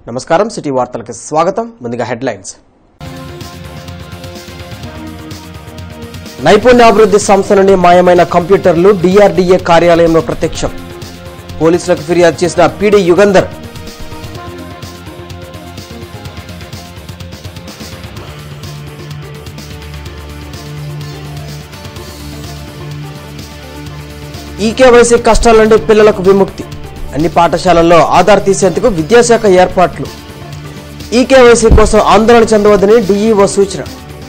నమస్కారం సిటీ వార్తలకు స్వాగతం ముందుగా హెడ్లైన్స్ నైపుణ్యాభివృద్ధి సంస్థ నుండి మాయమైన కంప్యూటర్లు డిఆర్డీఏ కార్యాలయంలో ప్రత్యక్షం పోలీసులకు ఫిర్యాదు చేసిన పీడీ యుగంధర్ ఈకేవైసీ కష్టాల నుండి పిల్లలకు విముక్తి అన్ని పాఠశాలల్లో ఆధార్ తీసేందుకు విద్యాశాఖ ఏర్పాట్లు ఈకేవైసీ కోసం ఆందోళన చెందవద్దని డీఈఓ సూచన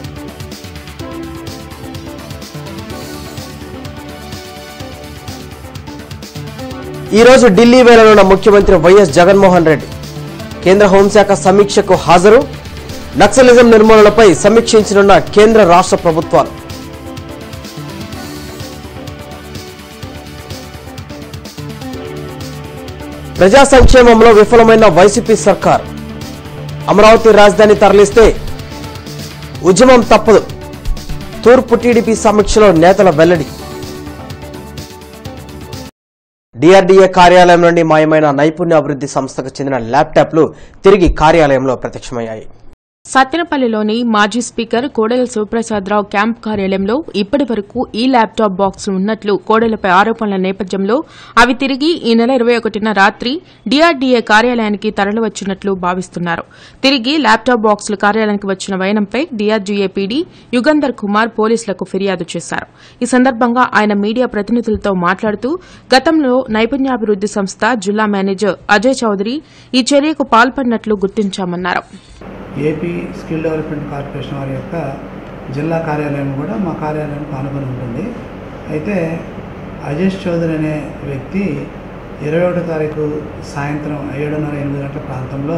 ఈ రోజు ఢిల్లీ వెళ్లనున్న ముఖ్యమంత్రి వైఎస్ జగన్మోహన్ రెడ్డి కేంద్ర హోంశాఖ సమీక్షకు హాజరు నక్సలిజం నిర్మూలనపై సమీక్షించనున్న కేంద్ర రాష్ట్ర ప్రభుత్వాలు ప్రజా సంక్షేమంలో విఫలమైన వైసీపీ సర్కార్ అమరావతి రాజధాని తరలిస్తే ఉద్యమం తప్పదు తూర్పు టీడీపీ సమీక్షలో నేతల వెల్లడి డిఆర్డీఏ కార్యాలయం నుండి మాయమైన నైపుణ్యాభివృద్ధి సంస్థకు చెందిన ల్యాప్టాప్లు తిరిగి కార్యాలయంలో ప్రత్యక్షమయ్యాయి సత్తెనపల్లిలోని మాజీ స్పీకర్ కోడెల శివప్రసాదరావు క్యాంప్ కార్యాలయంలో ఇప్పటి వరకు ఈ ల్యాప్టాప్ బాక్సులు ఉన్నట్లు కోడెలపై ఆరోపణల నేపథ్యంలో అవి తిరిగి ఈ నెల ఇరవై ఒకటిన రాత్రి డీఆర్డీఏ కార్యాలయానికి తరలివచ్చినట్లు భావిస్తున్నారు తిరిగి ల్యాప్టాప్ బాక్సులు కార్యాలయానికి వచ్చిన వైనంపై డీఆర్డీఏ పీడీ యుగంధర్ కుమార్ పోలీసులకు ఫిర్యాదు చేశారు ఈ సందర్భంగా ఆయన మీడియా ప్రతినిధులతో మాట్లాడుతూ గతంలో నైపుణ్యాభివృద్ది సంస్థ జిల్లా మేనేజర్ అజయ్ చౌదరి ఈ చర్యకు పాల్పడినట్లు గుర్తించామన్నారు ఏపీ స్కిల్ డెవలప్మెంట్ కార్పొరేషన్ వారి యొక్క జిల్లా కార్యాలయం కూడా మా కార్యాలయానికి ఆనుకొని ఉంటుంది అయితే అజేష్ చౌదరి అనే వ్యక్తి ఇరవై ఒకటో తారీఖు సాయంత్రం ఏడున్నర ఎనిమిది గంటల ప్రాంతంలో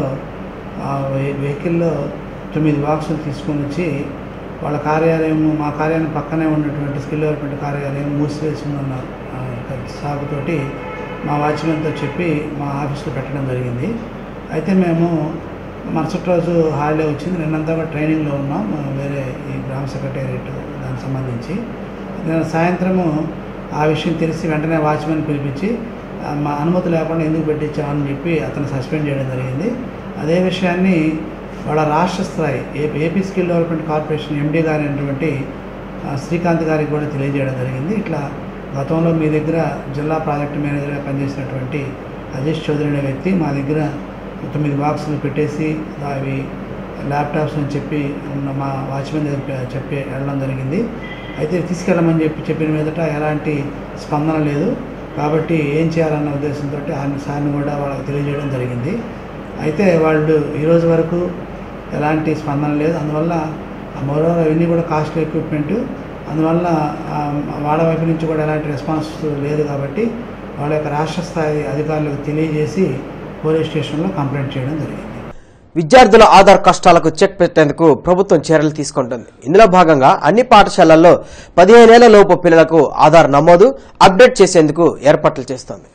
ఆ వెహి- వెహికల్లో తొమ్మిది బాక్సులు తీసుకొని వచ్చి వాళ్ళ కార్యాలయం మా కార్యాలయం పక్కనే ఉన్నటువంటి స్కిల్ డెవలప్మెంట్ కార్యాలయం మూసివేసి ఉన్న ఆ, ఒక సాగుతోటి మా వాచ్మెన్తో చెప్పి మా ఆఫీస్లో పెట్టడం జరిగింది అయితే మేము మరుసటి రోజు హాలిడే వచ్చింది నిన్నంతా కూడా ట్రైనింగ్లో ఉన్నాం ఆ, వేరే ఈ గ్రామ సెక్రటేరియట్ దానికి సంబంధించి నేను సాయంత్రము ఆ విషయం తెలిసి వెంటనే వాచ్మెన్ పిలిపించి ఆ, మా అనుమతి లేకుండా ఎందుకు పెట్టించామని చెప్పి అతను సస్పెండ్ చేయడం జరిగింది అదే విషయాన్ని వాళ్ళ రాష్ట్ర స్థాయి AP AP skill development corporation MD గారి అయినటువంటి ఆ, శ్రీకాంత్ గారికి కూడా తెలియజేయడం జరిగింది ఇట్లా గతంలో మీ దగ్గర జిల్లా ప్రాజెక్ట్ మేనేజర్గా పనిచేసినటువంటి అజేష్ చౌదరి అనే వ్యక్తి మా దగ్గర తొమ్మిది బాక్సులు పెట్టేసి అవి ల్యాప్టాప్స్ అని చెప్పి ఉన్న మా వాచ్మెన్ దగ్గర పె- చెప్పి వెళ్ళడం జరిగింది అయితే తీసుకెళ్ళమని చెప్పి చెప్పిన మీదట ఎలాంటి స్పందన లేదు కాబట్టి ఏం చేయాలన్న ఉద్దేశంతో ఆయన సార్ని కూడా వాళ్ళకి తెలియజేయడం జరిగింది అయితే వాళ్ళు ఈరోజు వరకు ఎలాంటి స్పందన లేదు అందువల్ల మరో అవన్నీ కూడా కాస్ట్లీ ఎక్విప్మెంట్ అందువల్ల ఆ, వాళ్ళ వైపు నుంచి కూడా ఎలాంటి రెస్పాన్స్ లేదు కాబట్టి వాళ్ళ యొక్క రాష్ట్ర స్థాయి అధికారులకు తెలియజేసి పోలీస్ స్టేషన్లో కంప్లైంట్ చేయడం జరిగింది విద్యార్థుల ఆధార్ కష్టాలకు చెక్ పెట్టేందుకు ప్రభుత్వం చర్యలు తీసుకుంటుంది ఇందులో భాగంగా అన్ని పాఠశాలల్లో పదిహేనేళ్ల లోపు పిల్లలకు ఆధార్ నమోదు అప్డేట్ చేసేందుకు ఏర్పాట్లు చేస్తోంది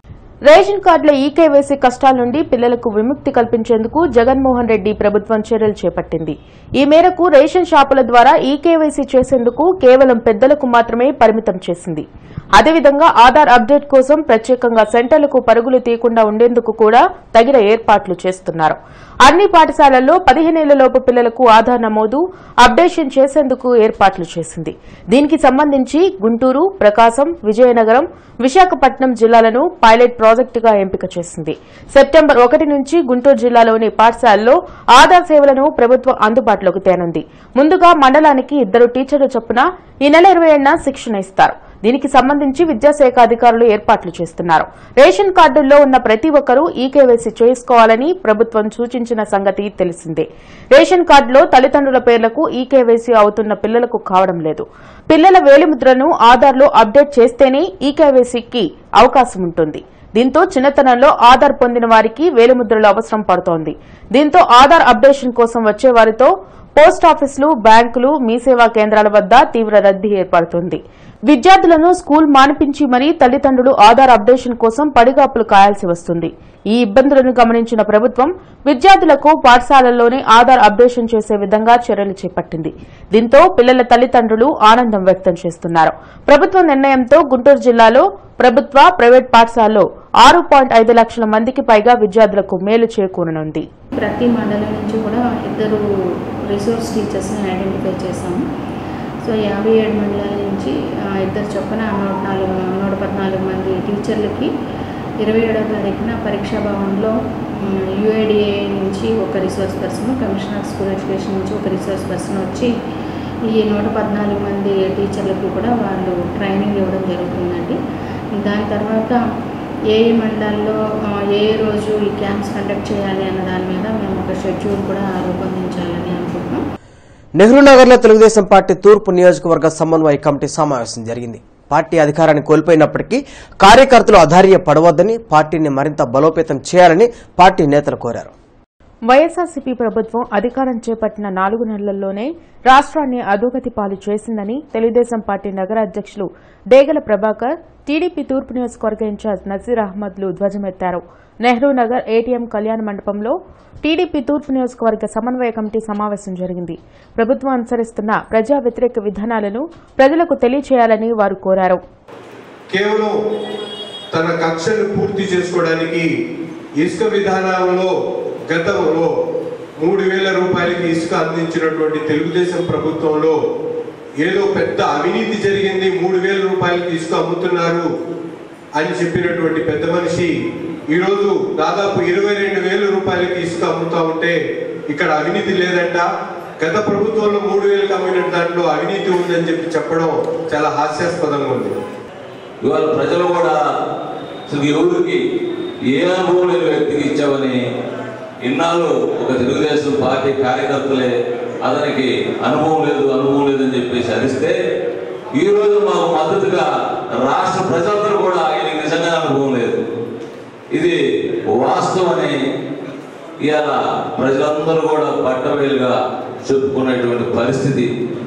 రేషన్ కార్డుల ఈకేవైసీ కష్టాల నుండి పిల్లలకు విముక్తి కల్పించేందుకు జగన్మోహన్ రెడ్డి ప్రభుత్వం చర్యలు చేపట్టింది ఈ మేరకు రేషన్ షాపుల ద్వారా ఈకేవైసీ చేసేందుకు కేవలం పెద్దలకు మాత్రమే పరిమితం చేసింది అదేవిధంగా ఆధార్ అప్డేట్ కోసం ప్రత్యేకంగా సెంటర్లకు పరుగులు తీయకుండా ఉండేందుకు కూడా తగిన ఏర్పాట్లు చేస్తున్నారు అన్ని పాఠశాలల్లో పదిహేనేళ్లలోపు పిల్లలకు ఆధార్ నమోదు అప్డేషన్ చేసేందుకు ఏర్పాట్లు చేసింది దీనికి సంబంధించి గుంటూరు ప్రకాశం విజయనగరం విశాఖపట్నం జిల్లాలను పైలట్ ప్రాజెక్టుగా ఎంపిక చేసింది సెప్టెంబర్ ఒకటి నుంచి గుంటూరు జిల్లాలోని పాఠశాలల్లో ఆధార్ సేవలను ప్రభుత్వం అందుబాటులోకి తేనుంది ముందుగా మండలానికి ఇద్దరు టీచర్లు చొప్పున ఈ నెల ఇరవై ఏడున శిక్షణ ఇస్తారు దీనికి సంబంధించి విద్యాశాఖ అధికారులు ఏర్పాట్లు చేస్తున్నారు రేషన్ కార్డుల్లో ఉన్న ప్రతి ఒక్కరూ ఈకేవైసీ చేసుకోవాలని ప్రభుత్వం సూచించిన సంగతి తెలిసిందే రేషన్ కార్డులో తల్లిదండ్రుల పేర్లకు ఈకేవైసీ అవుతున్న పిల్లలకు కావడం లేదు పిల్లల వేలిముద్రను ఆధార్లో అప్డేట్ చేస్తేనే ఈకేవైసీకి అవకాశం ఉంటుంది దీంతో చిన్నతనంలో ఆధార్ పొందిన వారికి వేలిముద్రలు అవసరం పడుతోంది దీంతో ఆధార్ అప్డేషన్ కోసం వచ్చే వారితో పోస్టాఫీసులు బ్యాంకులు మీ సేవా కేంద్రాల వద్ద తీవ్ర రద్దీ ఏర్పడుతుంది విద్యార్థులను స్కూల్ మానిపించి మరీ తల్లిదండ్రులు ఆధార్ అప్డేషన్ కోసం పడిగాపులు కాయాల్సి వస్తుంది ఈ ఇబ్బందులను గమనించిన ప్రభుత్వం విద్యార్థులకు పాఠశాలల్లోనే ఆధార్ అప్డేషన్ చేసే విధంగా చర్యలు చేపట్టింది దీంతో పిల్లల తల్లిదండ్రులు ఆనందం వ్యక్తం చేస్తున్నారు ప్రభుత్వ నిర్ణయంతో గుంటూరు జిల్లాలో ప్రభుత్వ ప్రైవేట్ పాఠశాలలో ఆరు పాయింట్ ఐదు లక్షల మందికి పైగా విద్యార్థులకు మేలు చేకూరనుంది ప్రతి మండలం నుంచి కూడా ఇద్దరు రిసోర్స్ టీచర్స్ని ఐడెంటిఫై చేశాము సో యాభై ఏడు మండలాల నుంచి ఆ, ఇద్దరు చొప్పున నూట నాలుగు నూట పద్నాలుగు మంది టీచర్లకి ఇరవై ఏడవ తారీఖున పరీక్షా భవన్లో యుఐడిఏ నుంచి ఒక resource person commissioner school education నుంచి ఒక రిసోర్స్ పర్సన్ వచ్చి ఈ నూట పద్నాలుగు మంది టీచర్లకు కూడా వాళ్ళు ట్రైనింగ్ ఇవ్వడం జరుగుతుందండి దాని తర్వాత ఏ ఏ మండలాల్లో ఆ, ఏ ఏ రోజు ఈ క్యాంప్స్ కండక్ట్ చేయాలి అన్న దాని మీద మేము ఒక షెడ్యూల్ కూడా రూపొందించాలని అనుకుంటున్నాం నెహ్రూ నగర్ లో తెలుగుదేశం పార్టీ తూర్పు నియోజకవర్గ సమన్వయ కమిటీ సమావేశం జరిగింది పార్టీ అధికారాన్ని కోల్పోయినప్పటికీ కార్యకర్తలు అధైర్య పడవద్దని పార్టీని మరింత బలోపేతం చేయాలని పార్టీ నేతలు కోరారు వైఎస్ఆర్సీపీ ప్రభుత్వం అధికారం చేపట్టిన నాలుగు నెలల్లోనే రాష్ట్రాన్ని అధోగతి పాలు చేసిందని తెలుగుదేశం పార్టీ నగర అధ్యక్షులు డేగల ప్రభాకర్ టీడీపీ తూర్పు నియోజకవర్గ ఇన్ఛార్జ్ నజీర్ అహ్మద్లు ధ్వజమెత్తారు నెహ్రూ నగర్ ఏటీఎం కళ్యాణ మండపంలో టీడీపీ తూర్పు నియోజకవర్గ సమన్వయ కమిటీ సమావేశం జరిగింది ప్రభుత్వం అనుసరిస్తున్న ప్రజా వ్యతిరేక విధానాలను ప్రజలకు తెలియచేయాలని వారు కోరారు కేవలం తన కక్షను పూర్తి చేసుకోవడానికి ఇసుక విధానంలో గతంలో మూడు వేల రూపాయలకి ఇసుక అందించినటువంటి తెలుగుదేశం ప్రభుత్వంలో ఏదో పెద్ద అవినీతి జరిగింది మూడు వేల రూపాయలకి ఇసుక అమ్ముతున్నారు అని చెప్పినటువంటి పెద్ద మనిషి ఈరోజు దాదాపు ఇరవై రెండు వేల రూపాయలకి ఇసుక అమ్ముతా ఉంటే ఇక్కడ అవినీతి లేదంట గత ప్రభుత్వంలో మూడు వేలకు అమ్మిన దాంట్లో అవినీతి ఉందని చెప్పి చెప్పడం చాలా హాస్యాస్పదంగా ఉంది ఇవాళ ప్రజలు కూడా అసలు ఈ ఊరికి ఏ అనుభవం లేని వ్యక్తికి ఇచ్చామని ఇన్నాళ్ళు ఒక తెలుగుదేశం పార్టీ కార్యకర్తలే అతనికి అనుభవం లేదు అనుభవం లేదని చెప్పేసి అరిస్తే ఈ రోజు మాకు మద్దతుగా రాష్ట్ర ప్రజలందరూ కూడా ఆయనకి నిజంగా అనుభవం లేదు ఇది వాస్తవని ఇవాళ ప్రజలందరూ కూడా పట్టవేలుగా చెప్పుకునేటువంటి పరిస్థితి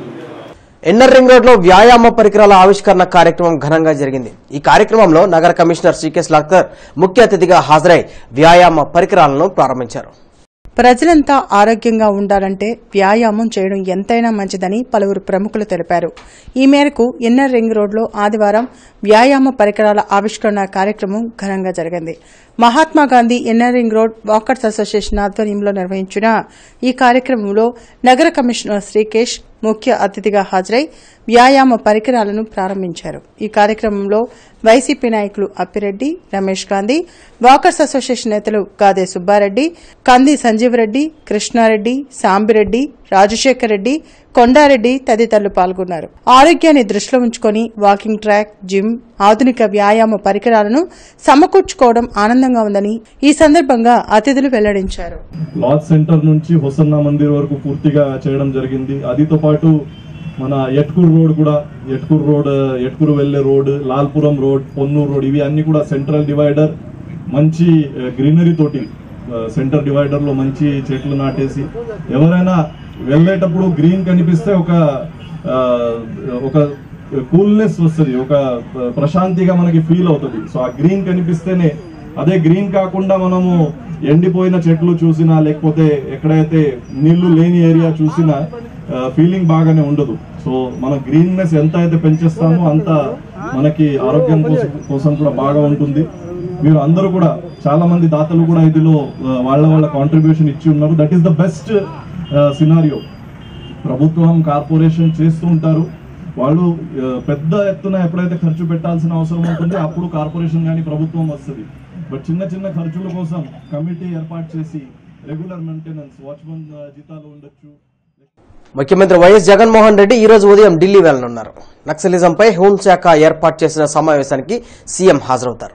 ఎన్ఆర్ రింగ్ రోడ్ లో వ్యాయామ పరికరాల ఆవిష్కరణ కార్యక్రమం ఘనంగా జరిగింది ఈ కార్యక్రమంలో నగర కమిషనర్ సికే లాక్కర్ ముఖ్య అతిథిగా హాజరై వ్యాయామ పరికరాలను ప్రారంభించారు ప్రజలంతా ఆరోగ్యంగా ఉండాలంటే వ్యాయామం చేయడం ఎంతైనా మంచిదని పలువురు ప్రముఖులు తెలిపారు ఈ మేరకు ఇన్నర్ రింగ్ రోడ్లో ఆదివారం వ్యాయామ పరికరాల ఆవిష్కరణ కార్యక్రమం ఘనంగా జరిగింది Mahatma Gandhi inner ring road walkers association ఆధ్వర్యంలో నిర్వహించిన ఈ కార్యక్రమంలో నగర కమిషనర్ శ్రీకేష్ ముఖ్య అతిథిగా హాజరై వ్యాయామ పరికరాలను ప్రారంభించారు ఈ కార్యక్రమంలో వైసీపీ నాయకులు అప్పిరెడ్డి రమేష్ గాంధీ వాకర్స్ అసోసియేషన్ నేతలు గాదే సుబ్బారెడ్డి కంది సంజీవరెడ్డి కృష్ణారెడ్డి సాంబిరెడ్డి రాజశేఖర్ రెడ్డి కొండారెడ్డి తదితరులు పాల్గొన్నారు ఆరోగ్యాన్ని దృష్టిలో ఉంచుకొని వాకింగ్ ట్రాక్ జిమ్ ఆధునిక వ్యాయామ పరికరాలను సమకూర్చుకోవడం ఆనందంగా ఉందని ఈ సందర్భంగా అతిథులు వెల్లడించారు లాజ్ సెంటర్ నుంచి హొసన్నా మందిర్ వరకు పూర్తిగా చేయడం జరిగింది అదితో పాటు మన ఎట్కూరు రోడ్ కూడా ఎట్కూరు రోడ్ ఎట్కూరు వెళ్లే road Lalpuram road Ponnuru road ఇవి అన్ని కూడా సెంట్రల్ డివైడర్ మంచి గ్రీనరీ తోటి సెంటర్ డివైడర్ లో మంచి చెట్లు నాటేసి ఎవరైనా వెళ్ళేటప్పుడు గ్రీన్ కనిపిస్తే ఒక ఆ, ఒక కూల్నెస్ వస్తుంది ఒక ప్రశాంతిగా మనకి ఫీల్ అవుతుంది సో ఆ గ్రీన్ కనిపిస్తేనే అదే గ్రీన్ కాకుండా మనము ఎండిపోయిన చెట్లు చూసినా లేకపోతే ఎక్కడైతే నీళ్లు లేని ఏరియా చూసినా ఫీలింగ్ బాగానే ఉండదు సో మన గ్రీన్నెస్ ఎంత అయితే పెంచేస్తామో అంత మనకి ఆరోగ్యం కోసం కోసం కూడా బాగా ఉంటుంది మీరు అందరూ కూడా చాలా మంది దాతలు కూడా ఇదిలో ఆ, వాళ్ళ వాళ్ళ కాంట్రిబ్యూషన్ ఇచ్చి ఉన్నారు that is the best scenario ప్రభుత్వం కార్పొరేషన్ చేస్తూ ఉంటారు వాళ్ళు ఆ, పెద్ద ఎత్తున ఎప్పుడైతే ఖర్చు పెట్టాల్సిన అవసరం ఉంటుంది అప్పుడు కార్పొరేషన్ కానీ ప్రభుత్వం వస్తుంది బట్ చిన్న చిన్న ఖర్చుల కోసం కమిటీ ఏర్పాటు చేసి రెగ్యులర్ మెయింటెనెన్స్ వాచ్మన్ జీతాలు ఉండొచ్చు ముఖ్యమంత్రి వైఎస్ జగన్మోహన్ రెడ్డి ఈ రోజు ఉదయం ఢిల్లీ వెళ్లనున్నారు నక్సలిజంపై హోంశాఖ ఏర్పాటు చేసిన సమావేశానికి సీఎం హాజరవుతారు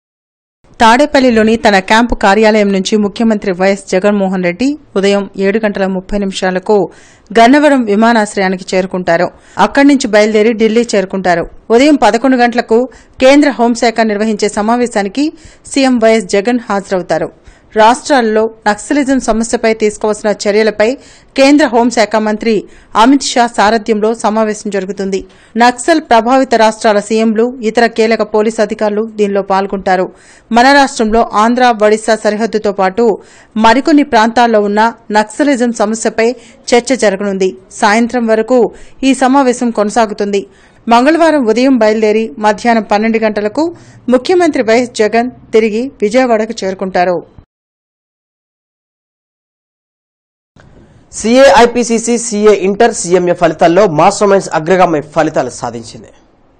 తాడేపల్లిలోని తన క్యాంపు కార్యాలయం నుంచి ముఖ్యమంత్రి వైఎస్ జగన్మోహన్ రెడ్డి ఉదయం ఏడు గంటల ముప్పై నిమిషాలకు గన్నవరం విమానాశ్రయానికి చేరుకుంటారు అక్కడి నుంచి బయలుదేరి ఢిల్లీ చేరుకుంటారు ఉదయం పదకొండు గంటలకు కేంద్ర హోంశాఖ నిర్వహించే సమావేశానికి సీఎం వైఎస్ జగన్ హాజరవుతారు రాష్ట్రాల్లో నక్సలిజం సమస్యపై తీసుకోవాల్సిన చర్యలపై కేంద్ర హోంశాఖ మంత్రి అమిత్ షా సారథ్యంలో సమావేశం జరుగుతుంది నక్సల్ ప్రభావిత రాష్ట్రాల సీఎంలు ఇతర కీలక పోలీసు అధికారులు దీనిలో పాల్గొంటారు మన రాష్ట్రంలో ఆంధ్ర ఒడిశా సరిహద్దుతో పాటు మరికొన్ని ప్రాంతాల్లో ఉన్న నక్సలిజం సమస్యపై చర్చ జరగనుంది సాయంత్రం వరకు ఈ సమావేశం కొనసాగుతుంది మంగళవారం ఉదయం బయలుదేరి మధ్యాహ్నం పన్నెండు గంటలకు ముఖ్యమంత్రి వైఎస్ జగన్ తిరిగి విజయవాడకు చేరుకుంటారు CA IPCC CA inter CMA ఫలితాల్లో మాస్టర్ మైండ్స్ అగ్రగామి ఫలితాలు సాధించింది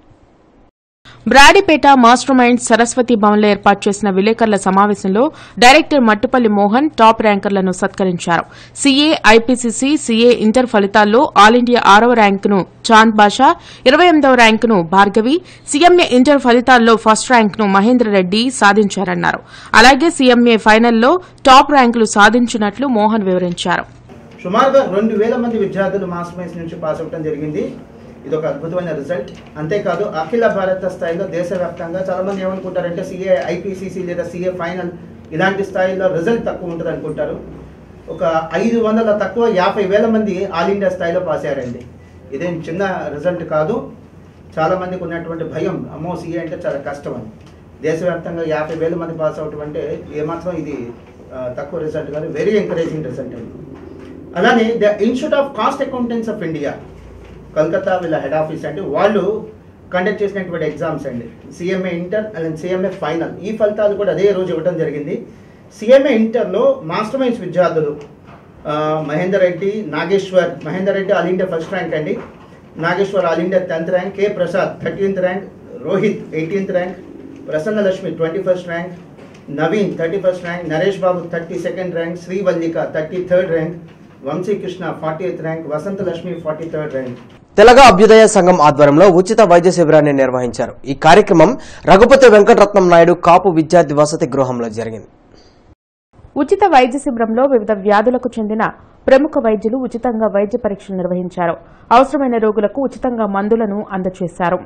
బ్రాడీపేట మాస్టర్ మైండ్ సరస్వతి భవన్లో ఏర్పాటు చేసిన విలేకరుల సమావేశంలో డైరెక్టర్ మట్టుపల్లి మోహన్ టాప్ ర్యాంకర్లను సత్కరించారు సీఏ ఐపీసీసీ సీఏ ఇంటర్ ఫలితాల్లో ఆల్ ఇండియా ఆరవ ర్యాంకును చాంద్ బాషా ఇరవై ఎనిమిదవ ర్యాంకును భార్గవి సీఎంఏ ఇంటర్ ఫలితాల్లో ఫస్ట్ ర్యాంకును మహేంద్ర రెడ్డి సాధించారన్నారు అలాగే సీఎంఏ ఫైనల్లో టాప్ ర్యాంకులు సాధించినట్లు మోహన్ వివరించారు సుమారుగా రెండు వేల మంది విద్యార్థులు మాస్ మైన్స్ నుంచి పాస్ అవ్వడం జరిగింది ఇది ఒక అద్భుతమైన రిజల్ట్ అంతేకాదు అఖిల భారత స్థాయిలో దేశవ్యాప్తంగా చాలా మంది ఏమనుకుంటారంటే సిఏ ఐపీసీసీ లేదా సిఏ ఫైనల్ ఇలాంటి స్థాయిలో రిజల్ట్ తక్కువ ఉంటుంది అనుకుంటారు ఒక ఐదు వందల తక్కువ యాభై వేల మంది ఆల్ ఇండియా స్థాయిలో పాస్ అయ్యారండి ఇదేం చిన్న రిజల్ట్ కాదు చాలా మందికి ఉన్నటువంటి భయం అమ్మో సిఏ అంటే చాలా కష్టం అని దేశవ్యాప్తంగా యాభై వేల మంది పాస్ అవటం అంటే ఏమాత్రం ఇది ఆ, తక్కువ రిజల్ట్ కాదు వెరీ ఎంకరేజింగ్ రిజల్ట్ అండి అలానే the institute of cost accountants of India Calcutta వీళ్ళ హెడ్ ఆఫీస్ అండి వాళ్ళు కండక్ట్ చేసినటువంటి ఎగ్జామ్స్ అండి CMA inter and CMA final ఈ ఫలితాలు కూడా అదే రోజు ఇవ్వడం జరిగింది సిఎంఏ ఇంటర్లో మాస్టర్ మైండ్స్ విద్యార్థులు ఆ, Mahender Reddy Nageshwar Mahender Reddy all India first rank అండి Nageshwar all India tenth rank K Prasad thirteenth rank Rohit eighteenth rank Prasanna Lakshmi twenty first rank Naveen thirty first rank Naresh Babu thirty second rank Srivallika thirty third rank Vamsikrishna forty eighth rank Vasantha Lakshmi forty third rank Telaga Abhyudaya Sangham ఆధ్వర్యంలో ఉచిత వైద్య శిబిరాన్ని నిర్వహించారు ఈ కార్యక్రమం రఘుపతి వెంకటరత్నం నాయుడు కాపు విద్యార్థి వసతి గృహంలో జరిగింది ఉచిత వైద్య శిబిరంలో వివిధ వ్యాధులకు చెందిన ప్రముఖ వైద్యులు ఉచితంగా వైద్య పరీక్షలు నిర్వహించారు అవసరమైన రోగులకు ఉచితంగా మందులను అందజేశారు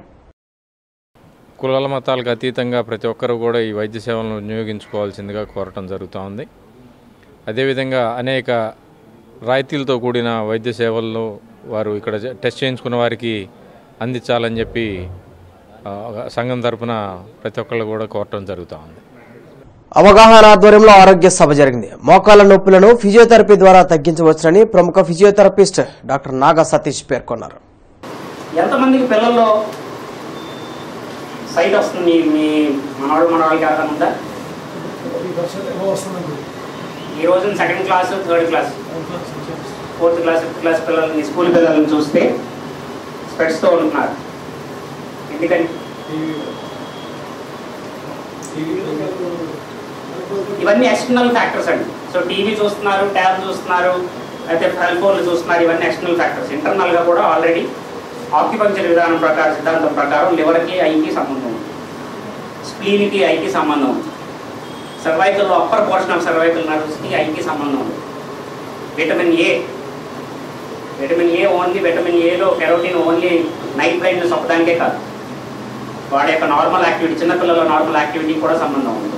కులాల మతాలకు అతీతంగా ప్రతి ఒక్కరూ కూడా ఈ వైద్య సేవలను వినియోగించుకోవాల్సిందిగా కోరటం జరుగుతూ ఉంది అదేవిధంగా అనేక రాయితీలతో కూడిన వైద్య సేవలను వారు ఇక్కడ జ- టెస్ట్ చేయించుకున్న వారికి అందించాలని చెప్పి ఆ, సంఘం తరపున ప్రతి ఒక్కళ్ళు కూడా కోరటం జరుగుతూ ఉంది అవగాహన ఆధ్వర్యంలో ఆరోగ్య సభ జరిగింది మోకాల నొప్పులను ఫిజియోథెరపీ ద్వారా తగ్గించవచ్చునని ప్రముఖ ఫిజియోథెరపిస్ట్ డాక్టర్ నాగా సతీష్ పేర్కొన్నారు ఎంతమందికి పిల్లల్లో సైట్ వస్తుంది మీ మనవాడు మనవాళ్ళకి ఎవరైనా ఉందా ఈ రోజున second class third class fourth class fifth class పిల్లల్ని స్కూల్ పిల్లల్ని చూస్తే స్పెట్స్తో ఉంటున్నారు ఎందుకని ఇవన్నీ ఎక్స్టర్నల్ ఫ్యాక్టర్స్ అండి సో టీవీ చూస్తున్నారు ట్యాబ్ చూస్తున్నారు అయితే సెల్ ఫోన్లు చూస్తున్నారు ఇవన్నీ ఎక్స్టర్నల్ ఫ్యాక్టర్స్ ఇంటర్నల్గా కూడా ఆల్రెడీ ఆక్యుపంచర్ విధానం ప్రకారం సిద్ధాంతం ప్రకారం లివర్కి ఐకి సంబంధం ఉంది స్ప్లీన్కి ఐకి సంబంధం ఉంది సర్వైకల్లో అప్పర్ పోర్షన్ ఆఫ్ సర్వైకల్ నర్వ్స్కి ఐకి సంబంధం ఉంది vitamin A vitamin A only vitamin ఏలో కెరోటిన్ ఓన్లీ నైట్ బ్లైండ్నెస్ ఒక్కదానికే కాదు వాడి యొక్క నార్మల్ యాక్టివిటీ చిన్నపిల్లల నార్మల్ యాక్టివిటీ కూడా సంబంధం ఉంది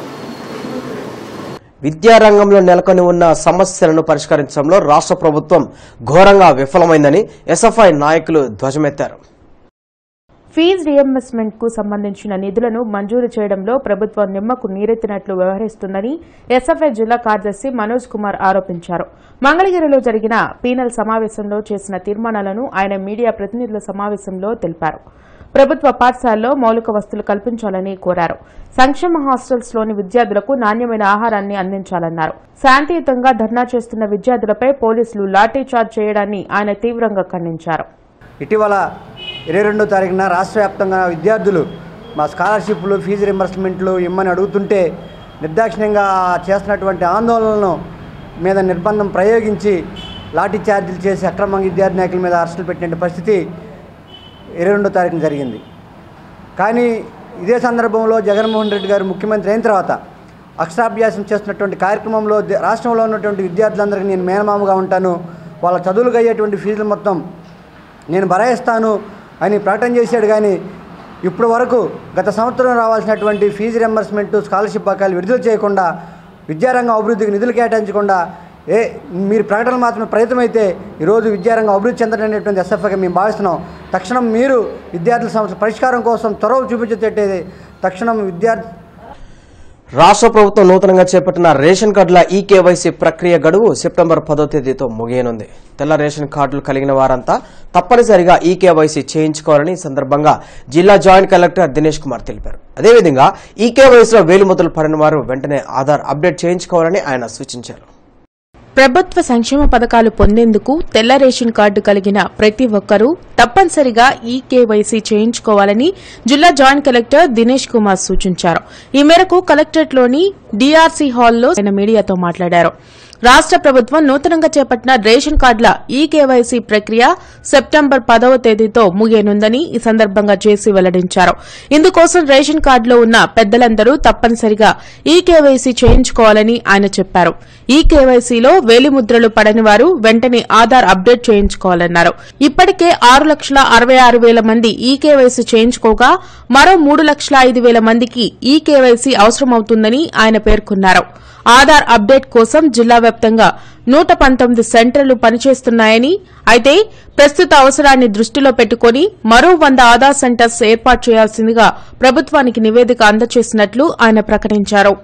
విద్యారంగంలో నెలకొని ఉన్న సమస్యలను పరిష్కరించడంలో రాష్ట్ర ప్రభుత్వం ఘోరంగా విఫలమైందని ఎస్ఎఫ్ఐ నాయకులు ధ్వజమెత్తారు ఫీజు రియంబర్స్మెంట్ కు సంబంధించిన నిధులను మంజూరు చేయడంలో ప్రభుత్వం నిమ్మకు నీరెత్తినట్లు వ్యవహరిస్తుందని ఎస్ఎఫ్ఐ జిల్లా కార్యదర్శి మనోజ్ కుమార్ ఆరోపించారు మంగళగిరిలో జరిగిన పీనల్ సమావేశంలో చేసిన తీర్మానాలను ఆయన మీడియా ప్రతినిధుల సమావేశంలో తెలిపారు ప్రభుత్వ పాఠశాలలో మౌలిక వస్తువులు కల్పించాలని కోరారు సంక్షేమ హాస్టల్స్ లోని విద్యార్థులకు నాణ్యమైన ఆహారాన్ని అందించాలన్నారు శాంతియుతంగా ధర్నా చేస్తున్న విద్యార్థులపై పోలీసులు లాఠీచార్జ్ చేయడాన్ని ఆయన తీవ్రంగా ఖండించారు ఇటీవల ఇరవై రెండో తారీఖున రాష్ట్ర వ్యాప్తంగా విద్యార్థులు మా స్కాలర్షిప్లు ఫీజు రింబర్స్మెంట్లు ఇమ్మని అడుగుతుంటే నిర్దాక్షిణ్యంగా చేస్తున్నటువంటి ఆందోళనలను మీద నిర్బంధం ప్రయోగించి లాఠీ ఛార్జీలు చేసి అక్రమంగా విద్యార్థి నాయకుల మీద అరెస్టులు పెట్టిన పరిస్థితి ఇరవై రెండో తారీఖున జరిగింది కానీ ఇదే సందర్భంలో జగన్మోహన్ రెడ్డి గారు ముఖ్యమంత్రి అయిన తర్వాత అక్షరాభ్యాసం చేస్తున్నటువంటి కార్యక్రమంలో ద- రాష్ట్రంలో ఉన్నటువంటి విద్యార్థులందరికీ నేను మేనమామగా ఉంటాను వాళ్ళ చదువులకు అయ్యేటువంటి ఫీజులు మొత్తం నేను భరాయిస్తాను అని ప్రకటన చేశాడు కానీ ఇప్పటి వరకు గత సంవత్సరం రావాల్సినటువంటి ఫీజు రింబర్స్మెంట్ స్కాలర్షిప్ బకాయిలు విడుదల చేయకుండా విద్యారంగం అభివృద్ధికి నిధులు కేటాయించకుండా ఏ మీరు ప్రకటనలు మాత్రమే ప్రయత్నమైతే ఈరోజు విద్యారంగం అభివృద్ధి చెందడం అనేటువంటి ఎస్ఎఫ్ఐగా మేము భావిస్తున్నాం తక్షణం మీరు విద్యార్థుల సమస్య పరిష్కారం కోసం చొరవ చూపించేటట్టే తక్షణం విద్యార్థి రాష్ట్ర ప్రభుత్వం నూతనంగా చేపట్టిన రేషన్ కార్డుల ఈ కేవైసీ ప్రక్రియ గడువు సెప్టెంబర్ పదో తేదీతో ముగియనుంది తెల్ల రేషన్ కార్డులు కలిగిన వారంతా తప్పనిసరిగా ఈ కేవైసీ చేయించుకోవాలని ఈ సందర్భంగా జిల్లా జాయింట్ కలెక్టర్ దినేష్ కుమార్ తెలిపారు అదేవిధంగా ఈ కేవైసీలో వేలిముద్రలు పడిన వారు వెంటనే ఆధార్ అప్డేట్ చేయించుకోవాలని ఆయన సూచించారు ప్రభుత్వ సంక్షేమ పథకాలు పొందేందుకు తెల్ల రేషన్ కార్డు కలిగిన ప్రతి ఒక్కరూ తప్పనిసరిగా ఈ కేవైసీ చేయించుకోవాలని జిల్లా జాయింట్ కలెక్టర్ దినేష్ కుమార్ సూచించారు ఈ మేరకు కలెక్టరేట్లోని డీఆర్సీ హాల్లో ఆయన మీడియాతో మాట్లాడారు రాష్ట ప్రభుత్వం నూతనంగా చేపట్టిన రేషన్ కార్డుల ఈ కేవైసీ ప్రక్రియ సెప్టెంబర్ పదవ తేదీతో ముగియనుందని ఈ సందర్భంగా జేసీ వెల్లడించారు ఇందుకోసం రేషన్ కార్డులో ఉన్న పెద్దలందరూ తప్పనిసరిగా ఈ కేవైసీ చేయించుకోవాలని ఆయన చెప్పారు ఈ కేవైసీలో వేలిముద్రలు పడని వారు వెంటనే ఆధార్ అప్డేట్ చేయించుకోవాలన్నారు ఇప్పటికే ఆరు లక్షల అరవై ఆరు వేల మంది ఈ కేవైసీ చేయించుకోగా మరో మూడు లక్షల ఐదు వేల మందికి ఈ కేవైసీ అవసరమవుతుందని ఆయన పేర్కొన్నారు ఆధార్ అప్డేట్ కోసం జిల్లా వ్యాప్తంగా నూట పంతొమ్మిది సెంటర్లు పనిచేస్తున్నాయని అయితే ప్రస్తుత అవసరాన్ని దృష్టిలో పెట్టుకుని మరో వంద ఆధార్ సెంటర్స్ ఏర్పాటు చేయాల్సిందిగా ప్రభుత్వానికి నివేదిక అందజేసినట్లు ఆయన ప్రకటించారు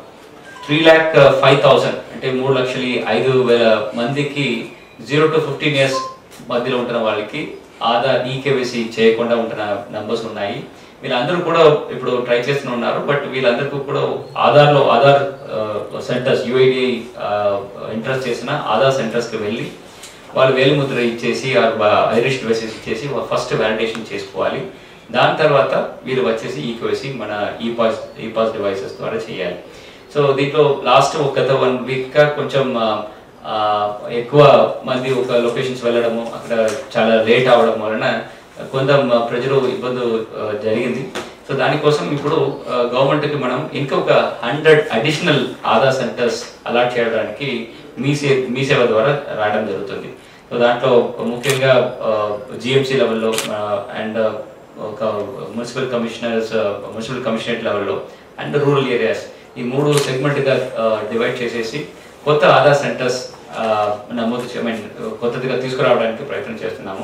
త్రీ ల్యాక్ ఫైవ్ థౌసండ్ అంటే మూడు లక్షల ఐదు వేల మందికి జీరో టు ఫిఫ్టీన్ ఇయర్స్ మధ్యలో ఉంటున్న వాళ్ళకి ఆధార్ ఈకేవైసీ చేయకుండా ఉంటున్న నంబర్స్ ఉన్నాయి వీళ్ళందరూ కూడా ఇప్పుడు ట్రై చేస్తూనే ఉన్నారు బట్ వీళ్ళందరికీ కూడా ఆధార్లో ఆధార్ సెంటర్స్ యుఐడి ఇంట్రెస్ట్ చేసిన ఆధార్ సెంటర్స్కి వెళ్ళి వాళ్ళు వేలిముద్ర ఇచ్చేసి ఐరిష్ డివైసెస్ ఇచ్చేసి ఫస్ట్ వ్యాలిడేషన్ చేసుకోవాలి దాని తర్వాత వీళ్ళు వచ్చేసి ఈకేవైసీ మన ఈ పాస్ ఈ పాస్ డివైసెస్ ద్వారా చేయాలి సో దీంట్లో లాస్ట్ ఒక గత వన్ వీక్గా కొంచెం ఆ, ఆ, ఎక్కువ మంది ఒక లొకేషన్స్ వెళ్ళడము అక్కడ చాలా లేట్ అవడం వలన కొంత మ- ప్రజలు ఇబ్బంది ఆ, జరిగింది సో దానికోసం ఇప్పుడు గవర్నమెంట్కి మనం ఇంకొక hundred additional Aadhaar centres allot చేయడానికి మీ సే మీ సేవ ద్వారా రావడం జరుగుతుంది సో దాంట్లో ముఖ్యంగా జిఎంసీ లెవెల్లో అండ్ ఒక మున్సిపల్ కమిషనర్స్ మున్సిపల్ కమిషనరేట్ లెవెల్లో అండ్ రూరల్ ఏరియాస్ ఈ మూడు సెగ్మెంట్గా డివైడ్ చేసేసి కొత్త ఆధార్ సెంటర్స్ నమోదు చే- I mean, కొత్తదిగా తీసుకురావడానికి ప్రయత్నం చేస్తున్నాము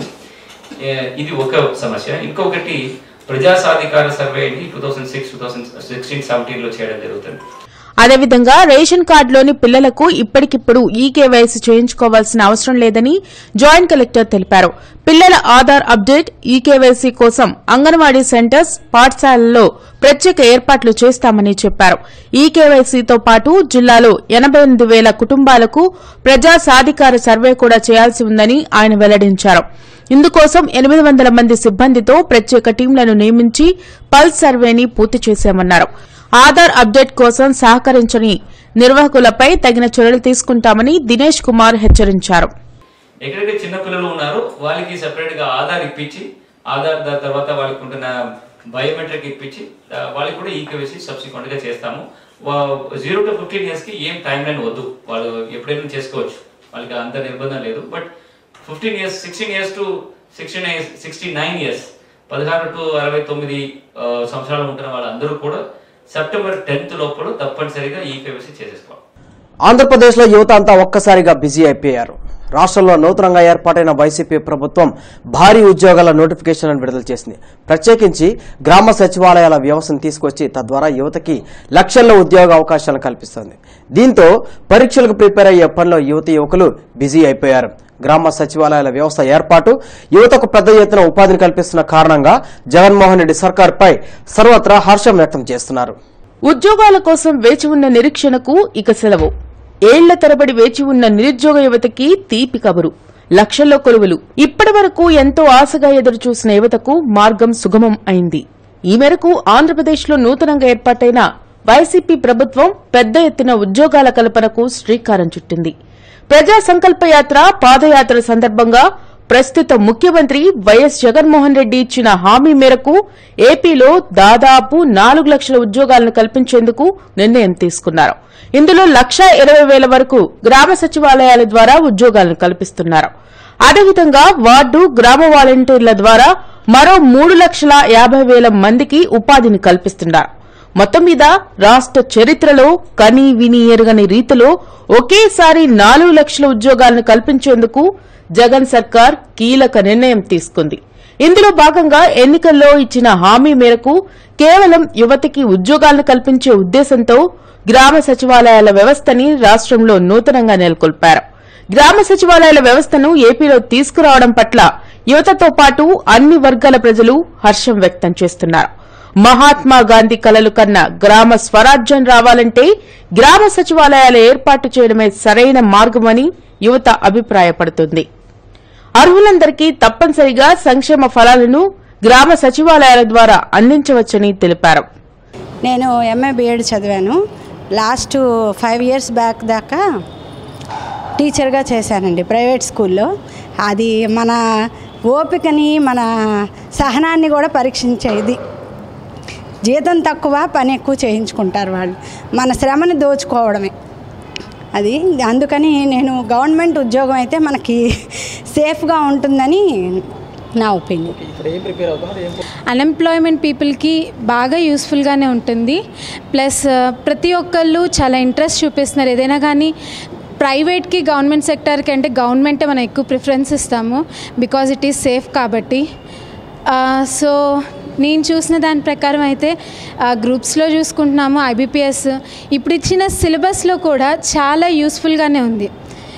ఏ- ఇది ఒక సమస్య ఇంకొకటి ప్రజా సాధికార సర్వేని two thousand six two thousand sixteen సెవెంటీన్లో చేయడం జరుగుతుంది అదేవిధంగా రేషన్ కార్డులోని పిల్లలకు ఇప్పటికిప్పుడు ఈ కేవైసీ చేయించుకోవాల్సిన అవసరం లేదని జాయింట్ కలెక్టర్ తెలిపారు పిల్లల ఆధార్ అప్డేట్ ఈ కేవైసీ కోసం అంగన్వాడీ సెంటర్స్ పాఠశాలల్లో ప్రత్యేక ఏర్పాట్లు చేస్తామని చెప్పారు ఈ కేవైసీతో పాటు జిల్లాలో ఎనబై ఎనిమిది వేల కుటుంబాలకు ప్రజా సాధికార సర్వే కూడా చేయాల్సి ఉందని ఆయన వెల్లడించారు ఇందుకోసం ఎనిమిది వందల మంది సిబ్బందితో ప్రత్యేక టీంలను నియమించి పల్స్ సర్వేని పూర్తి చేశామన్నారు ఆధార్ అప్డేట్ కోసం సహకరించని నిర్వాహకులపై తగిన చర్యలు తీసుకుంటామని దినేష్ కుమార్ హెచ్చరించారు ఎక్కడైతే చిన్న పిల్లలు ఉన్నారో వాళ్ళకి సెపరేట్ గా ఆధార్ ఇప్పించి ఆధార్ దా- తర్వాత వాళ్ళకి ఉంటున్న బయోమెట్రిక్ ఇప్పించి ఆ, వాళ్ళకి కూడా ఈకేవైసీ సబ్సిక్వెంట్ గా చేస్తాము జీరో టు ఫిఫ్టీన్ ఇయర్స్ కి ఏం టైం లైన్ వద్దు వాళ్ళు ఎప్పుడైనా చేసుకోవచ్చు వాళ్ళకి అంత నిర్బంధం లేదు but fifteen years sixteen years to sixteen sixty nine years పదహారు టు అరవై తొమ్మిది ఆ, సంవత్సరాలు ఉంటున్న వాళ్ళందరూ కూడా సెప్టెంబర్ టెన్త్ లోపల తప్పనిసరిగా ఈకేవైసీ చేసేసుకోవాలి ఆంధ్రప్రదేశ్లో యువత అంతా ఒక్కసారిగా బిజీ అయిపోయారు రాష్ట్రంలో నూతనంగా ఏర్పాటైన వైసీపీ ప్రభుత్వం భారీ ఉద్యోగాల నోటిఫికేషన్లను విడుదల చేసింది ప్రత్యేకించి గ్రామ సచివాలయాల వ్యవస్థను తీసుకొచ్చి తద్వారా యువతకి లక్షల్లో ఉద్యోగ అవకాశాలను కల్పిస్తోంది దీంతో పరీక్షలకు ప్రిపేర్ అయ్యే పనిలో యువతి యువకులు బిజీ అయిపోయారు గ్రామ సచివాలయాల వ్యవస్థ ఏర్పాటు యువతకు పెద్ద ఎత్తున ఉపాధిని కల్పిస్తున్న కారణంగా జగన్మోహన్ రెడ్డి సర్కార్పై సర్వత్రా హర్షం వ్యక్తం చేస్తున్నారు ఉద్యోగాల కోసం వేచి ఉన్న నిరీక్షణకు ఇక సెలవు ఏళ్ల తరబడి వేచి ఉన్న నిరుద్యోగ యువతకి తీపి కబురు లక్షల్లో కొలువులు ఇప్పటి వరకు ఎంతో ఆశగా ఎదురుచూసిన యువతకు మార్గం సుగమం అయింది ఈ మేరకు ఆంధ్రప్రదేశ్లో నూతనంగా ఏర్పాటైన వైసీపీ ప్రభుత్వం పెద్ద ఎత్తున ఉద్యోగాల కల్పనకు శ్రీకారం చుట్టింది ప్రజా సంకల్ప యాత్ర పాదయాత్ర సందర్భంగా ప్రస్తుత ముఖ్యమంత్రి వైఎస్ జగన్మోహన్ రెడ్డి ఇచ్చిన హామీ మేరకు ఏపీలో దాదాపు నాలుగు లక్షల ఉద్యోగాలను కల్పించేందుకు నిర్ణయం తీసుకున్నారు ఇందులో లక్షా ఇరవై వేల వరకు గ్రామ సచివాలయాల ద్వారా ఉద్యోగాలను కల్పిస్తున్నారు అదేవిధంగా వార్డు గ్రామ వాలంటీర్ల ద్వారా మరో మూడు లక్షల యాభై వేల మందికి ఉపాధిని కల్పిస్తున్నారు మొత్తం మీద రాష్ట్ర చరిత్రలో కని విని ఎరుగని రీతిలో ఒకేసారి నాలుగు లక్షల ఉద్యోగాలను కల్పించేందుకు జగన్ సర్కార్ కీలక నిర్ణయం తీసుకుంది ఇందులో భాగంగా ఎన్నికల్లో ఇచ్చిన హామీ మేరకు కేవలం యువతికి ఉద్యోగాలను కల్పించే ఉద్దేశంతో గ్రామ సచివాలయాల వ్యవస్థని రాష్ట్రంలో నూతనంగా నెలకొల్పారు గ్రామ సచివాలయాల వ్యవస్థను ఏపీలో తీసుకురావడం పట్ల యువతతో పాటు అన్ని వర్గాల ప్రజలు హర్షం వ్యక్తం చేస్తున్నారు మహాత్మా గాంధీ కలలు కన్న గ్రామ స్వరాజ్యం రావాలంటే గ్రామ సచివాలయాల ఏర్పాటు చేయడమే సరైన మార్గమని యువత అభిప్రాయపడుతుంది అర్హులందరికీ తప్పనిసరిగా సంక్షేమ ఫలాలను గ్రామ సచివాలయాల ద్వారా అందించవచ్చని తెలిపారు నేను ఎంఏ బీఎడ్ చదివాను లాస్ట్ ఫైవ్ ఇయర్స్ బ్యాక్ దాకా టీచర్గా చేశానండి ప్రైవేట్ స్కూల్లో అది మన ఓపికని మన సహనాన్ని కూడా పరీక్షించేది జీతం తక్కువ పని ఎక్కువ చేయించుకుంటారు వాళ్ళు మన శ్రమని దోచుకోవడమే అది అందుకని నేను గవర్నమెంట్ ఉద్యోగం అయితే మనకి సేఫ్గా ఉంటుందని నా ఒపీనియన్ అన్ఎంప్లాయ్మెంట్ పీపుల్కి బాగా యూస్ఫుల్గానే ఉంటుంది ప్లస్ ప్రతి ఒక్కళ్ళు చాలా ఇంట్రెస్ట్ చూపిస్తున్నారు ఏదైనా కానీ ప్రైవేట్కి గవర్నమెంట్ సెక్టర్కి అంటే గవర్నమెంటే మనం ఎక్కువ ప్రిఫరెన్స్ ఇస్తాము బికాజ్ ఇట్ ఈస్ సేఫ్ కాబట్టి సో నేను చూసిన దాని ప్రకారం అయితే గ్రూప్స్లో చూసుకుంటున్నాము ఐబీపీఎస్ ఇప్పుడు ఇచ్చిన సిలబస్లో కూడా చాలా యూస్ఫుల్గానే ఉంది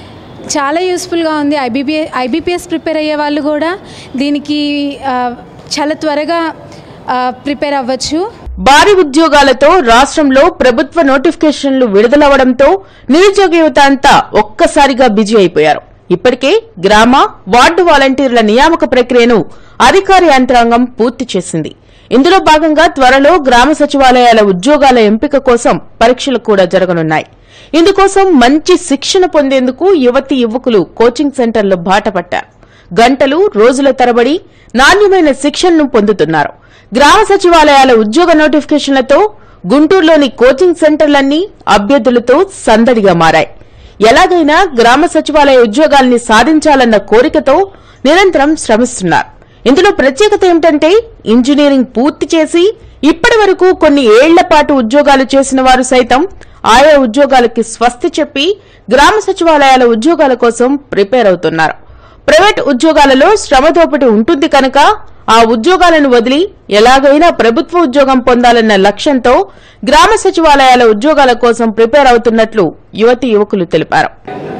చాలా యూస్ఫుల్గా ఉంది ఐబీపీ ఐబీపీఎస్ ప్రిపేర్ అయ్యే వాళ్ళు కూడా దీనికి ఆ, చాలా త్వరగా ప్రిపేర్ అవ్వచ్చు భారీ ఉద్యోగాలతో రాష్ట్రంలో ప్రభుత్వ నోటిఫికేషన్లు విడుదలవడంతో నిరుద్యోగ యువత అంతా ఒక్కసారిగా బిజీ అయిపోయారు ఇప్పటికే గ్రామ వార్డు వాలంటీర్ల నియామక ప్రక్రియను అధికార యంత్రాంగం పూర్తి చేసింది ఇందులో భాగంగా త్వరలో గ్రామ సచివాలయాల ఉద్యోగాల ఎంపిక కోసం పరీక్షలు కూడా జరగనున్నాయి ఇందుకోసం మంచి శిక్షణ పొందేందుకు యువతి యువకులు కోచింగ్ సెంటర్లు బాటపట్టారు గంటలు రోజుల తరబడి నాణ్యమైన శిక్షణను పొందుతున్నారు గ్రామ సచివాలయాల ఉద్యోగ నోటిఫికేషన్లతో గుంటూరులోని కోచింగ్ సెంటర్లన్నీ అభ్యర్థులతో సందడిగా మారాయి ఎలాగైనా గ్రామ సచివాలయ ఉద్యోగాల్ని సాధించాలన్న కోరికతో నిరంతరం శ్రమిస్తున్నారు ఇందులో ప్రత్యేకత ఏమిటంటే ఇంజనీరింగ్ పూర్తి చేసి ఇప్పటి వరకు కొన్ని ఏళ్ల పాటు ఉద్యోగాలు చేసిన వారు సైతం ఆయా ఉద్యోగాలకి స్వస్తి చెప్పి గ్రామ సచివాలయాల ఉద్యోగాల కోసం ప్రిపేర్ అవుతున్నారు ప్రైవేట్ ఉద్యోగాలలో శ్రమ దోపిడీ ఉంటుంది కనుక ఆ ఉద్యోగాలను వదిలి ఎలాగైనా ప్రభుత్వ ఉద్యోగం పొందాలన్న లక్ష్యంతో గ్రామ సచివాలయాల ఉద్యోగాల కోసం ప్రిపేర్ అవుతున్నట్లు యువతి యువకులు తెలిపారు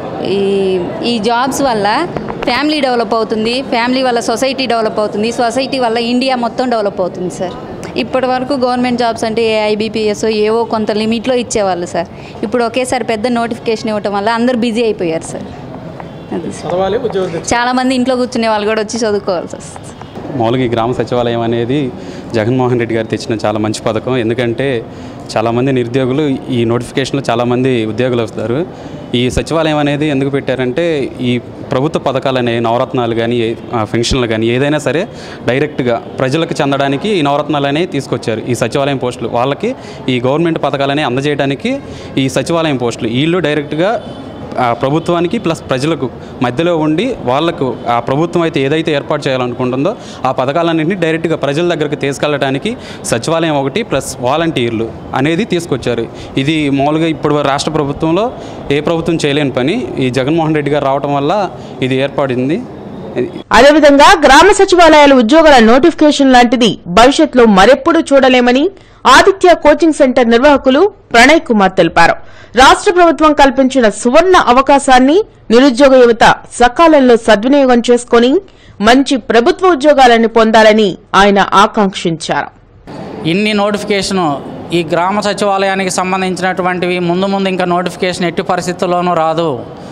ఈ ఈ జాబ్స్ వల్ల ఫ్యామిలీ డెవలప్ అవుతుంది ఫ్యామిలీ వల్ల సొసైటీ డెవలప్ అవుతుంది సొసైటీ వల్ల ఇండియా మొత్తం డెవలప్ అవుతుంది సార్ ఇప్పటి వరకు గవర్నమెంట్ జాబ్స్ అంటే ఐబీపీఎస్ ఏవో కొంత లిమిట్లో ఇచ్చేవాళ్ళు సార్ ఇప్పుడు ఒకేసారి పెద్ద నోటిఫికేషన్ ఇవ్వటం వల్ల అందరూ బిజీ అయిపోయారు సార్ అది సార్. చదవాలి ఉద్యోగం చాలామంది ఇంట్లో కూర్చునే వాళ్ళు కూడా వచ్చి చదువుకోవాల్సి వస్తుంది మామూలుగా ఈ గ్రామ సచివాలయం అనేది జగన్మోహన్ రెడ్డి గారు తెచ్చిన చాలా మంచి పథకం ఎందుకంటే చాలామంది నిరుద్యోగులు ఈ నోటిఫికేషన్లో చాలామంది ఉద్యోగులు వస్తారు ఈ సచివాలయం అనేది ఎందుకు పెట్టారంటే ఈ ప్రభుత్వ పథకాలు అనేవి నవరత్నాలు కానీ ఫంక్షన్లు కానీ ఏదైనా సరే డైరెక్ట్గా ప్రజలకు చెందడానికి ఈ నవరత్నాలు అనేవి తీసుకొచ్చారు ఈ సచివాలయం పోస్టులు వాళ్ళకి ఈ గవర్నమెంట్ పథకాలని అందజేయడానికి ఈ సచివాలయం పోస్టులు వీళ్ళు డైరెక్ట్గా ఆ ప్రభుత్వానికి ప్లస్ ప్రజలకు మధ్యలో ఉండి వాళ్లకు ఆ ప్రభుత్వం అయితే ఏదైతే ఏర్పాటు చేయాలనుకుంటుందో ఆ పథకాలన్నింటినీ డైరెక్ట్గా ప్రజల దగ్గరికి తీసుకెళ్ళడానికి సచివాలయం ఒకటి ప్లస్ వాలంటీర్లు అనేది తీసుకొచ్చారు ఇది మామూలుగా ఇప్పుడు రాష్ట్ర ప్రభుత్వంలో ఏ ప్రభుత్వం చేయలేని పని ఈ జగన్మోహన్ రెడ్డి గారు రావటం వల్ల ఇది ఏర్పడింది అదేవిధంగా గ్రామ సచివాలయాల ఉద్యోగాల నోటిఫికేషన్ లాంటిది భవిష్యత్తులో మరెప్పుడూ చూడలేమని ఆదిత్య కోచింగ్ సెంటర్ నిర్వాహకులు ప్రణయ్ కుమార్ తెలిపారు రాష్ట్ర ప్రభుత్వం కల్పించిన సువర్ణ అవకాశాన్ని నిరుద్యోగ యువత సకాలంలో సద్వినియోగం చేసుకుని మంచి ప్రభుత్వ ఉద్యోగాలను పొందాలని ఆయన ఆకాంక్షించారు ఇన్ని నోటిఫికేషను ఈ గ్రామ సచివాలయానికి సంబంధించినటువంటివి ముందు ముందు ఇంకా నోటిఫికేషన్ ఎట్టి పరిస్థితుల్లోనూ రాదు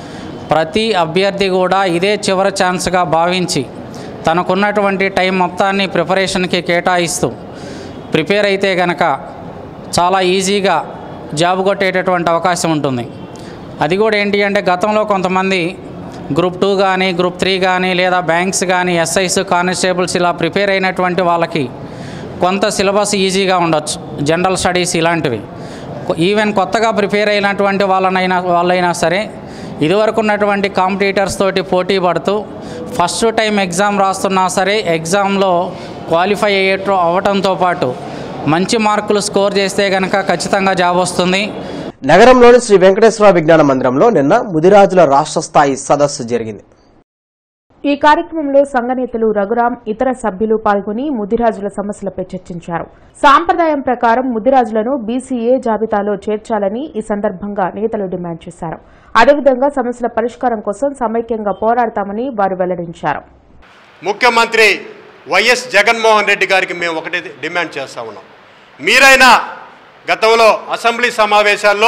ప్రతి అభ్యర్థి కూడా ఇదే చివరి ఛాన్స్గా భావించి తనకున్నటువంటి టైం మొత్తాన్ని ప్రిపరేషన్కి కేటాయిస్తూ ప్రిపేర్ అయితే గనక చాలా ఈజీగా జాబ్ కొట్టేటటువంటి అవకాశం ఉంటుంది అది కూడా ఏంటి అంటే గతంలో కొంతమంది గ్రూప్ టూ కానీ గ్రూప్ త్రీ కానీ లేదా బ్యాంక్స్ కానీ ఎస్ఐస్ కానిస్టేబుల్స్ ఇలా ప్రిపేర్ అయినటువంటి వాళ్ళకి కొంత సిలబస్ ఈజీగా ఉండొచ్చు జనరల్ స్టడీస్ ఇలాంటివి కొ- ఈవెన్ కొత్తగా ప్రిపేర్ అయినటువంటి వాళ్ళనైనా వాళ్ళైనా సరే ఇదివరకు ఉన్నటువంటి కాంపిటీటర్స్ తోటి పోటీ పడుతూ ఫస్ట్ టైం ఎగ్జామ్ రాస్తున్నా సరే ఎగ్జామ్లో క్వాలిఫై అయ్యేట అవ్వటంతో పాటు మంచి మార్కులు స్కోర్ చేస్తే కనుక ఖచ్చితంగా జాబ్ వస్తుంది నగరంలోని శ్రీ వెంకటేశ్వర విజ్ఞాన మందిరంలో నిన్న ముదిరాజుల రాష్ట్ర స్థాయి సదస్సు జరిగింది ఈ కార్యక్రమంలో సంఘ నేతలు రఘురాం ఇతర సభ్యులు పాల్గొని ముదిరాజుల సమస్యలపై చర్చించారు సాంప్రదాయం ప్రకారం ముదిరాజులను బీసీఏ జాబితాలో చేర్చాలని ఈ సందర్భంగా నేతలు డిమాండ్ చేశారు అదేవిధంగా సమస్యల పరిష్కారం కోసం సమైక్యంగా పోరాడతామని వారు వెల్లడించారు ముఖ్యమంత్రి వైఎస్ జగన్మోహన్ రెడ్డి గారికి మేము ఒకటి డిమాండ్ చేస్తా ఉన్నాం మీరైనా గతంలో అసెంబ్లీ సమావేశాల్లో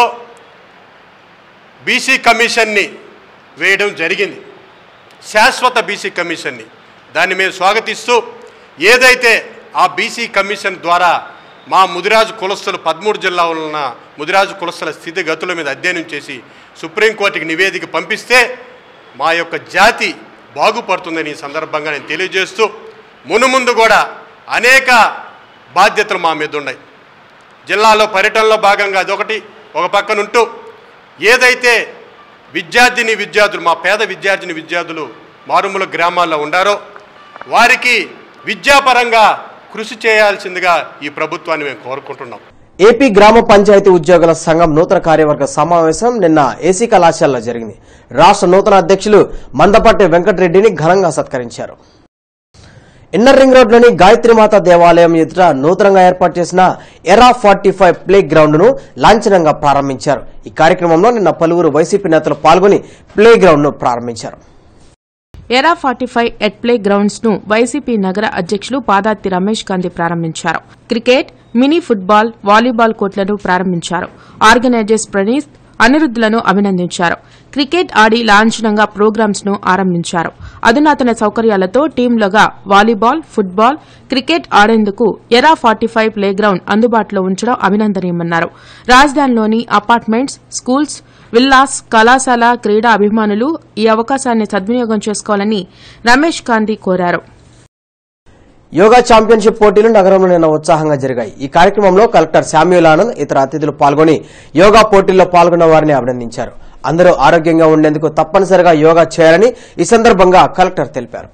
బీసీ కమిషన్ని వేయడం జరిగింది శాశ్వత బీసీ కమిషన్ని దాన్ని మేము స్వాగతిస్తూ ఏదైతే ఆ బీసీ కమిషన్ ద్వారా మా ముదిరాజు కులస్తులు పదమూడు జిల్లాలో ఉన్న ముదిరాజు కులస్తుల స్థితిగతుల మీద అధ్యయనం చేసి సుప్రీంకోర్టుకి నివేదిక పంపిస్తే మా యొక్క జాతి బాగుపడుతుందని ఈ సందర్భంగా నేను తెలియజేస్తూ మునుముందు కూడా అనేక బాధ్యతలు మా మీద ఉన్నాయి జిల్లాలో పర్యటనలో భాగంగా అదొకటి ఒక పక్కనుంటూ ఏదైతే విద్యార్థిని విద్యార్థులు మా పేద విద్యార్థిని విద్యార్థులు మారుమూల గ్రామాల్లో ఉండారో వారికి విద్యాపరంగా కృషి చేయాల్సిందిగా ఈ ప్రభుత్వాన్ని మేము కోరుకుంటున్నాం ఏపీ గ్రామ పంచాయతీ ఉద్యోగుల సంఘం నూతన కార్యవర్గ సమావేశం నిన్న ఏసీ కళాశాలలో జరిగింది రాష్ట్ర నూతన అధ్యక్షులు మందపట్టి వెంకటరెడ్డిని ఘనంగా సత్కరించారు ఇన్నర్ రింగ్ రోడ్లోని గాయత్రిమాత దేవాలయం ఎదుట నూతనంగా ఏర్పాటు చేసిన ఎరా ఫార్టీ ఫైవ్ ప్లే గ్రౌండ్ ను లాంఛనంగా ప్రారంభించారు ఈ కార్యక్రమంలో నిన్న పలువురు వైసీపీ నేతలు పాల్గొని ప్లే గ్రౌండ్ ను ప్రారంభించారు Era forty five at play grounds ను వైసీపీ నగర అధ్యక్షులు పాదాతి రమేష్ గాంధీ ప్రారంభించారు క్రికెట్ మినీ ఫుట్బాల్ వాలీబాల్ కోర్టులను ప్రారంభించారు ఆర్గనైజర్స్ ప్రణీత్ అనిరుద్ధులను అభినందించారు క్రికెట్ ఆడి లాంఛనంగా ప్రోగ్రామ్స్ ను ఆరంభించారు అధునాతన సౌకర్యాలతో టీంలుగా వాలీబాల్ ఫుట్బాల్ క్రికెట్ ఆడేందుకు Era forty five play ground అందుబాటులో ఉంచడం అభినందనీయమన్నారు రాజధానిలోని అపార్ట్మెంట్స్ స్కూల్స్ విల్లాస్ కళాశాల క్రీడా అభిమానులు ఈ అవకాశాన్ని సద్వినియోగం చేసుకోవాలని రమేష్ గాంధీ కోరారు యోగా ఛాంపియన్షిప్ పోటీలు నగరంలో నిన్న ఉత్సాహంగా జరిగాయి ఈ కార్యక్రమంలో కలెక్టర్ శామ్యూల్ ఆనంద్ ఇతర అతిథులు పాల్గొని యోగా పోటీల్లో పాల్గొన్న వారిని అభినందించారు అందరూ ఆరోగ్యంగా ఉండేందుకు తప్పనిసరిగా యోగా చేయాలని ఈ సందర్భంగా కలెక్టర్ తెలిపారు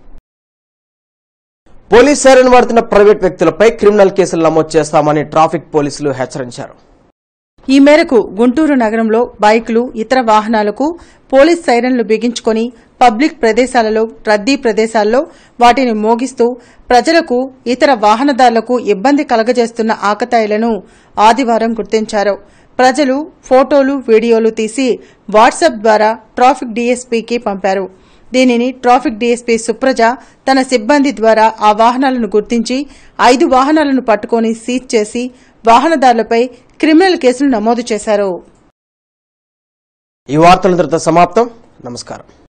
పోలీస్ సైరన్ వాడుతున్న ప్రైవేట్ వ్యక్తులపై క్రిమినల్ కేసులు నమోదు చేస్తామని ట్రాఫిక్ పోలీసులు హెచ్చరించారు ఈ మేరకు గుంటూరు నగరంలో బైకులు ఇతర వాహనాలకు పోలీస్ సైరన్లు బిగించుకొని పబ్లిక్ ప్రదేశాలలో రద్దీ ప్రదేశాల్లో వాటిని మోగిస్తూ ప్రజలకు ఇతర వాహనదారులకు ఇబ్బంది కలగజేస్తున్న ఆకతాయిలను ఆదివారం గుర్తించారు ప్రజలు ఫోటోలు వీడియోలు తీసి వాట్సాప్ ద్వారా ట్రాఫిక్ డీఎస్పీకి పంపారు దీనిని ట్రాఫిక్ డీఎస్పీ సుప్రజ తన సిబ్బంది ద్వారా ఆ వాహనాలను గుర్తించి ఐదు వాహనాలను పట్టుకొని సీజ్ చేసి వాహనదారులపై క్రిమినల్ కేసులు నమోదు చేశారు ఈ వార్తలందరితో సమాప్తం నమస్కారం